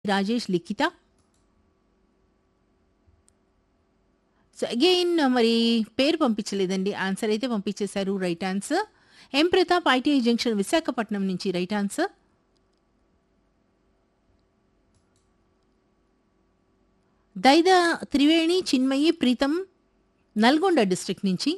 రాజేష్ లిఖిత so again మరి పేరు పంపించలేదండి answer అయితే పంపించేశారు right answer M Pratap ITI junction Visakhapatnam నుంచి right answer Daida Triveni Chinmayi Preetham Nalgonda district నుంచి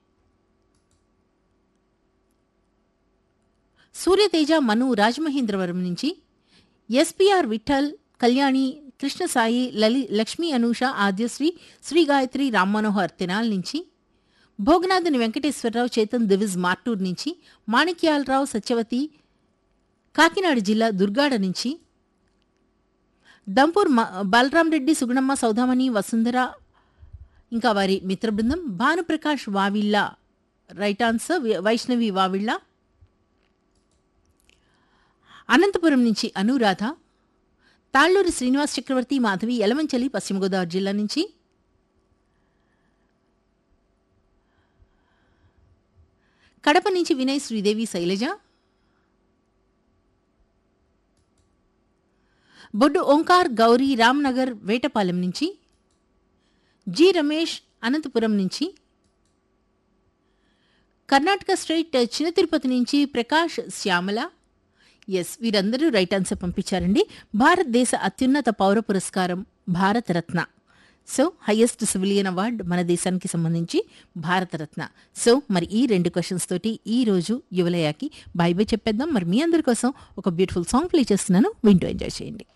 సూర్యతేజ మను రాజమహేంద్రవరం నుంచి ఎస్పీఆర్ విఠల్ కళ్యాణి కృష్ణసాయి లలి లక్ష్మీ అనూష ఆద్యశ్రీ శ్రీ గాయత్రి రామ్మనోహర్ తెనాల్ నుంచి భోగనాథుని వెంకటేశ్వరరావు చేతన్ దివిజ్ మార్టూర్ నుంచి మాణిక్యాలరావు సత్యవతి కాకినాడ జిల్లా దుర్గాడ నుంచి దంపూర్ మ- బలరాం రెడ్డి సుగుణమ్మ సౌదామణి వసుంధర ఇంకా వారి మిత్ర బృందం భానుప్రకాష్ వావిళ్ళ రైట్ ఆన్సర్ వి- వైష్ణవి వావిళ్ళ అనంతపురం నుంచి అనురాధ తాళ్ళూరి శ్రీనివాస్ చక్రవర్తి మాధవి యలమంచలి పశ్చిమ గోదావరి జిల్లా నుంచి కడప నుంచి వినయ్ శ్రీదేవి శైలజ బొడ్డు ఓంకార్ గౌరీ రామ్నగర్ వేటపాలెం నుంచి జి రమేష్ అనంతపురం నుంచి కర్ణాటక స్టేట్ చిన్న తిరుపతి నుంచి ప్రకాష్ శ్యామల ఎస్ వీరందరూ రైట్ ఆన్సర్ పంపించారండి భారతదేశ అత్యున్నత పౌర పురస్కారం Bharat Ratna so highest civilian award మన దేశానికి సంబంధించి భారతరత్న సో మరి ఈ రెండు క్వశ్చన్స్ తోటి ఈ రోజు యువలయాకి బై బై చెప్పేద్దాం మరి మీ అందరి కోసం ఒక బ్యూటిఫుల్ సాంగ్ ప్లే చేస్తున్నాను వింటూ ఎంజాయ్ చేయండి